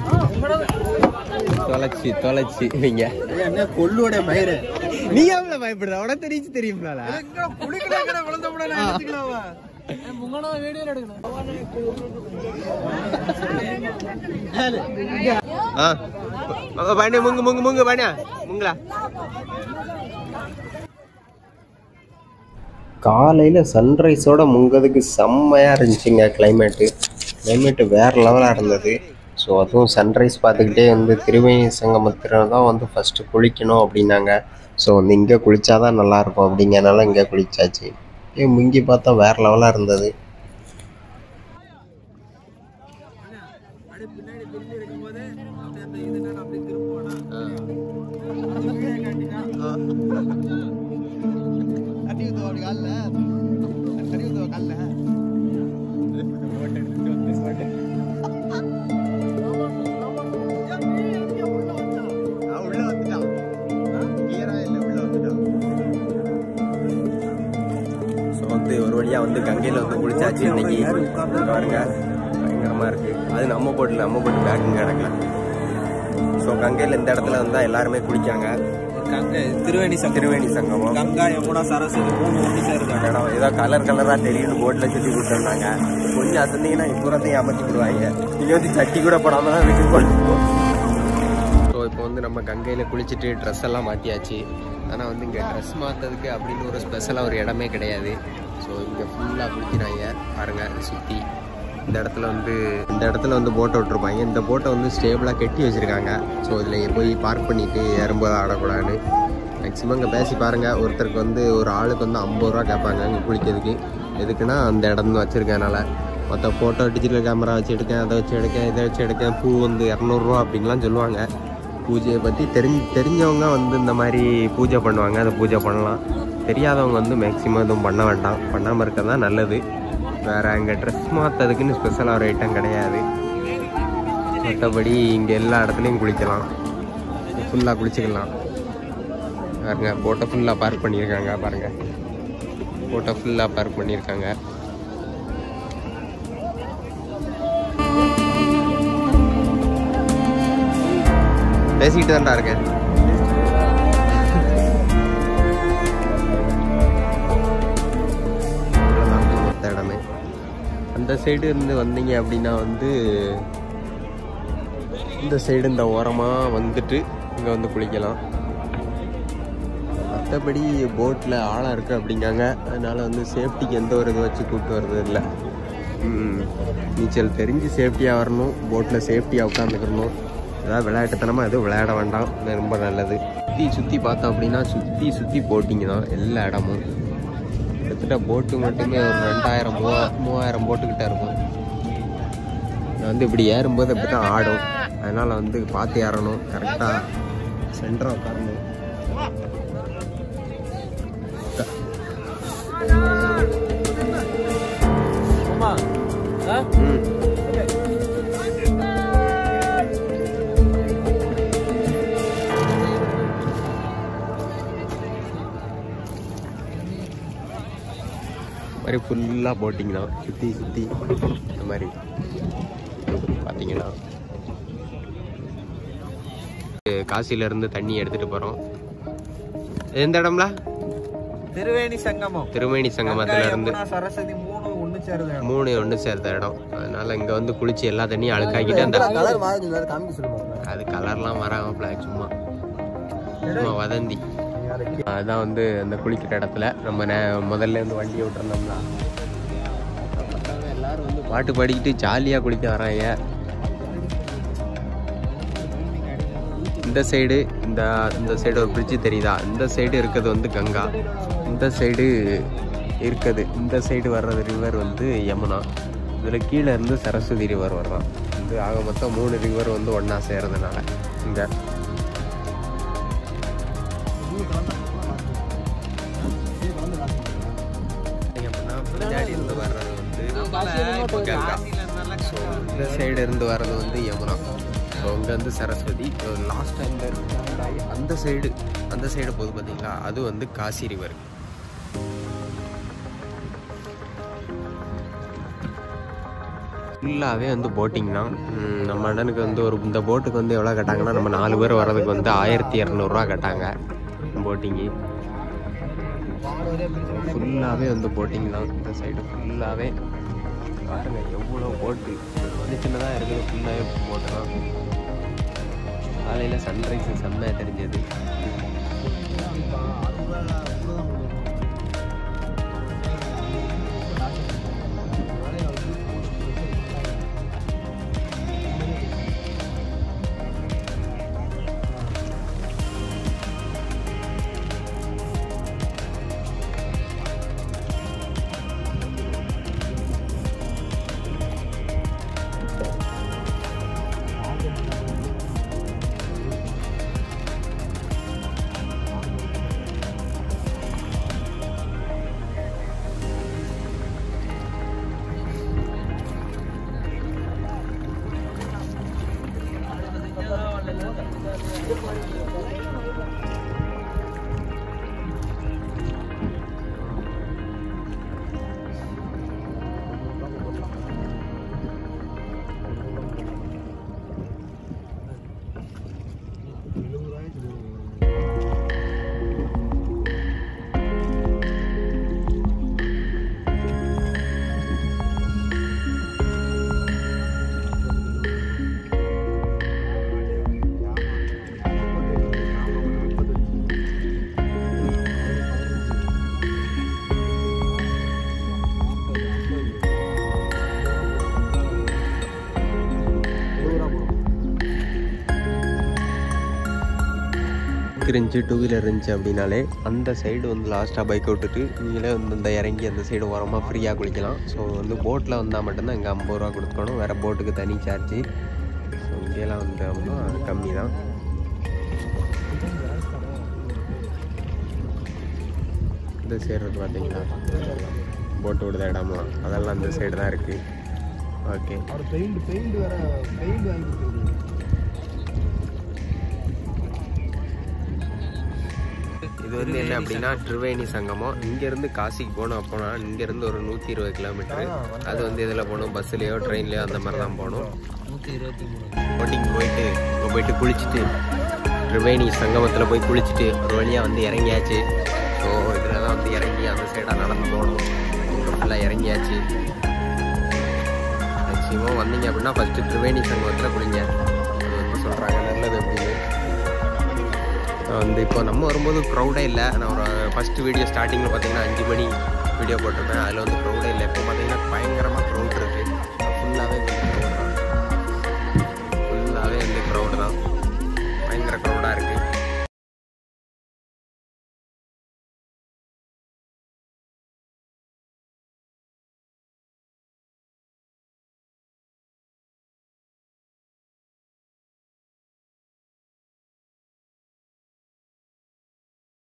தொலைச்சி தொலைச்சி நீங்க என்ன கொல்லுவோட மயிறு நீ எவ்வளவு பயப்படுற உனக்கு தெரிஞ்சு தெரியும்ல ஆ பாண்டிய முங்கு முங்கு முங்கு பாண்டியா முங்களா காலையில் சன்ரைஸோட முங்கதுக்கு செம்மையாக இருந்துச்சுங்க கிளைமேட்டு கிளைமேட்டு வேறு லெவலாக இருந்தது ஸோ அதுவும் சன்ரைஸ் பார்த்துக்கிட்டே வந்து திருவேணி சங்கமத்தில் தான் வந்து ஃபஸ்ட்டு குளிக்கணும் அப்படின்னாங்க ஸோ வந்து இங்கே குளிச்சாதான் நல்லாயிருக்கும் அப்படிங்கறனால இங்கே குளிச்சாச்சு ஏ முங்கி பார்த்தா வேறு லெவலாக இருந்தது ஸோ வந்து ஒரு வழியாக வந்து கங்கையில் வந்து குளிச்சாச்சு இன்னைக்கு இங்க பாருங்க பயங்கரமாக இருக்குது அது நம்ம போட்டில் நம்ம போட்டு பேக்குங்க கிடக்கல ஸோ கங்கையில் இந்த இடத்துல வந்தால் எல்லாருமே குளிக்காங்க திருவேணி சங்கம் திருவேணி சங்கமம் கங்கா யமுனா சரஸ்வதி மூணு ஒன்று சேருது இடம் ஏதோ கலர் கலராக தெரியுது போட்டில் சுற்றி கொடுத்துருந்தாங்க கொஞ்சம் அசந்திங்கன்னா இப்புறத்தையும் அமைச்சு விடுவாங்க நீங்கள் வந்து சட்டி கூட போடாமல் தான் வீட்டுக்கு போட்டு ஸோ இப்போ வந்து நம்ம கங்கையில் குளிச்சுட்டு ட்ரெஸ் எல்லாம் மாற்றியாச்சு ஆனால் வந்து இங்கே ட்ரெஸ் மாற்றுறதுக்கு அப்படின்னு ஒரு ஸ்பெஷலாக ஒரு இடமே கிடையாது ஸோ இங்கே ஃபுல்லாக குளிக்கிறாங்க பாருங்கள் சுற்றி இந்த இடத்துல வந்து இந்த இடத்துல வந்து போட்டை விட்டுருப்பாங்க இந்த போட்டை வந்து ஸ்டேபிளாக கட்டி வச்சுருக்காங்க ஸோ இதில் போய் பார்க் பண்ணிவிட்டு ஏறும்போது ஆடக்கூடாது மேக்ஸிமம் இங்கே பேசி பாருங்கள் ஒருத்தருக்கு வந்து ஒரு ஆளுக்கு வந்து ஐம்பது ரூபா கேட்பாங்க இங்கே குளிக்கிறதுக்கு எதுக்குன்னா அந்த இடம் வச்சுருக்கனால மற்ற ஃபோட்டோ டிஜிட்டல் கேமரா வச்சு எடுக்கேன் அதை வச்சு எடுக்கேன் இதை வச்சு எடுக்கேன் பூ வந்து இரநூறுவா அப்படின்லாம் சொல்லுவாங்க பூஜையை பற்றி தெரிஞ்சு தெரிஞ்சவங்க வந்து இந்த மாதிரி பூஜை பண்ணுவாங்க அதை பூஜை பண்ணலாம் தெரியாதவங்க வந்து மேக்ஸிமம் எதுவும் பண்ண வேண்டாம் பண்ணாமல் இருக்க தான் நல்லது வேறு அங்கே ட்ரெஸ் மாற்றதுக்குன்னு ஸ்பெஷலாக ஒரு ஐட்டம் கிடையாது மற்றபடி இங்கே எல்லா இடத்துலையும் குளிக்கலாம் ஃபுல்லாக குளிச்சுக்கலாம் பாருங்க போட்டை ஃபுல்லாக பார்க் பண்ணியிருக்காங்க பாருங்க போட்டை ஃபுல்லாக பார்க் பண்ணியிருக்காங்க பேசிக்கிட்டு தான்டா இருக்கேன் இவ்வளவுதான் மொத்த இடமே அந்த சைடு இருந்து வந்தீங்க அப்படின்னா வந்து இந்த சைடு இந்த ஓரமாக வந்துட்டு இங்கே வந்து குளிக்கலாம் மற்றபடி போட்டில் ஆழம் இருக்குது அப்படிங்காங்க அதனால் வந்து சேஃப்டிக்கு எந்த ஒரு இது வச்சு கூப்பிட்டு வர்றது இல்லை ம், நீச்சல் தெரிஞ்சு சேஃப்டியாக வரணும் போட்டில் சேஃப்டியாக உட்காந்துக்கணும் ஏதாவது விளையாட்டுத்தனமாக எதுவும் விளையாட வேண்டாம் இது ரொம்ப நல்லது சுற்றி சுற்றி பார்த்தோம் அப்படின்னா சுற்றி சுற்றி போட்டிங்க தான் எல்லா இடமும் கிட்டத்தட்ட போட்டு மட்டுமே ஒரு ரெண்டாயிரம் மூவா மூவாயிரம் போட்டுக்கிட்ட இருக்கும் நான் வந்து இப்படி ஏறும்போது இப்படி தான் ஆடும் அதனால் வந்து பார்த்து ஏறணும் கரெக்டாக சென்டராக உட்காரணும் ம் மாதிரி ஃபுல்லாக போட்டிங் தான் சுற்றி சுற்றி இந்த மாதிரி பார்த்தீங்கன்னா காசியிலேருந்து தண்ணி எடுத்துகிட்டு போகிறோம் எந்த இடம்ல திருவேணி சங்கமம் திருமேனி சங்கமத்துல இருந்து யமுனா சரஸ்வதி மூணு ஒன்று சேருது மூணு ஒன்று சேர்த்த இடம் அதனால இங்கே வந்து குளிச்சு எல்லா தண்ணியும் அழுக்காக்கிட்டு அந்த கலர் மாதிரி காமிக்க சொல்லுவாங்க அது கலர்லாம் வராமப்ல சும்மா சும்மா வதந்தி அதான் வந்து அந்த குளிக்கிற இடத்துல நம்ம நே- முதல்ல இருந்து வண்டியை விட்டுருந்தோம்னா எல்லாரும் வந்து பாட்டு பாடிக்கிட்டு ஜாலியாக குளிக்க வராங்க இந்த சைடு இந்த இந்த சைடு ஒரு பிரிட்ஜு தெரியுதா இந்த சைடு இருக்கிறது வந்து கங்கா இந்த சைடு இருக்குது இந்த சைடு வர்றது ரிவர் வந்து யமுனா இதில் கீழே இருந்து சரஸ்வதி ரிவர் வர்றான் வந்து ஆக மொத்தம் மூணு ரிவர் வந்து ஒன்றா சேர்றதுனால இங்கே பின்னாடி இருந்து வர்றது வந்து கங்கா ஸோ இந்த சைடு இருந்து வர்றது வந்து யமுனா ஸோ அங்கே வந்து சரஸ்வதி லாஸ்ட் அந்த அந்த சைடு அந்த சைடு போகுது பார்த்தீங்களா அது வந்து காசி ரிவர் ஃபுல்லாகவே வந்து போட்டிங் தான் ம், நம்ம அண்ணனுக்கு வந்து ஒரு இந்த போட்டுக்கு வந்து எவ்வளோ கட்டாங்கன்னா நம்ம நாலு பேர் வர்றதுக்கு வந்து ஆயிரத்தி இரநூறுவா கட்டாங்க போட்டிங்கு ஃபுல்லாகவே வந்து போட்டிங் தான் இந்த சைடு ஃபுல்லாகவே பாருங்க எவ்வளோ போட்டு சின்ன சின்னதாக இருக்குது ஃபுல்லாகவே போட்டு தான் காலையில் சன்ரைஸ் செம்மையாக தெரிஞ்சது இருந்துச்சு டூ வீலர் இருந்துச்சு அப்படின்னாலே அந்த சைடு வந்து லாஸ்ட்டாக பைக் விட்டுட்டு நீங்களே வந்து இந்த இறங்கி அந்த சைடு ஓரமாக ஃப்ரீயாக குளிக்கலாம் ஸோ வந்து போட்டில் வந்தால் மட்டும்தான் இங்கே ஐம்பது ரூபா கொடுத்துக்கணும் வேறு போட்டுக்கு தனி சார்ஜு ஸோ இங்கெல்லாம் வந்தோம்னா கம்மி தான் இந்த சைடு இருக்கு பார்த்தீங்களா போட்டு விடுத இடம்லாம் அதெல்லாம் இந்த சைடு தான் இருக்குது ஓகே அவர் பெயிண்ட் பெயிண்ட் வேற பெயிண்ட் வாங்கி கொடுத்துருக்கீங்க இது வந்து என்ன அப்படின்னா ட்ரிவேணி சங்கமம் இங்கேருந்து காசிக்கு போகணும் அப்போனா இங்கேருந்து ஒரு நூற்றி இருபது கிலோமீட்டரு அது வந்து இதில் போகணும் பஸ்ஸுலேயோ ட்ரெயின்லேயோ அந்த மாதிரி தான் போகணும் நூற்றி இருபத்தி மூணு போட்டிங் போயிட்டு அங்கே போயிட்டு குளிச்சுட்டு ட்ரிவேணி சங்கமத்தில் போய் குளிச்சுட்டு ஒரு வழியாக வந்து இறங்கியாச்சு ஸோ இதில் தான் வந்து இறங்கி அந்த சைடாக நடந்து போகணும் ஃபுல்லாக இறங்கியாச்சு மேக்ஸிமம் வந்தீங்க அப்படின்னா ஃபஸ்ட்டு த்ரிவேணி சங்கமத்தில் குளிங்க அது வந்து சொல்கிறாங்க நல்லது அப்படின்னு நான் வந்து இப்போ நம்ம வரும்போது க்ரௌடே இல்லை நான் ஒரு ஃபஸ்ட்டு வீடியோ ஸ்டார்டிங்கில் பார்த்தீங்கன்னா அஞ்சு மணி வீடியோ போட்டிருப்பேன் அதில் வந்து க்ரௌடே இல்லை இப்போ பார்த்தீங்கன்னா பயங்கரமாக க்ரௌட்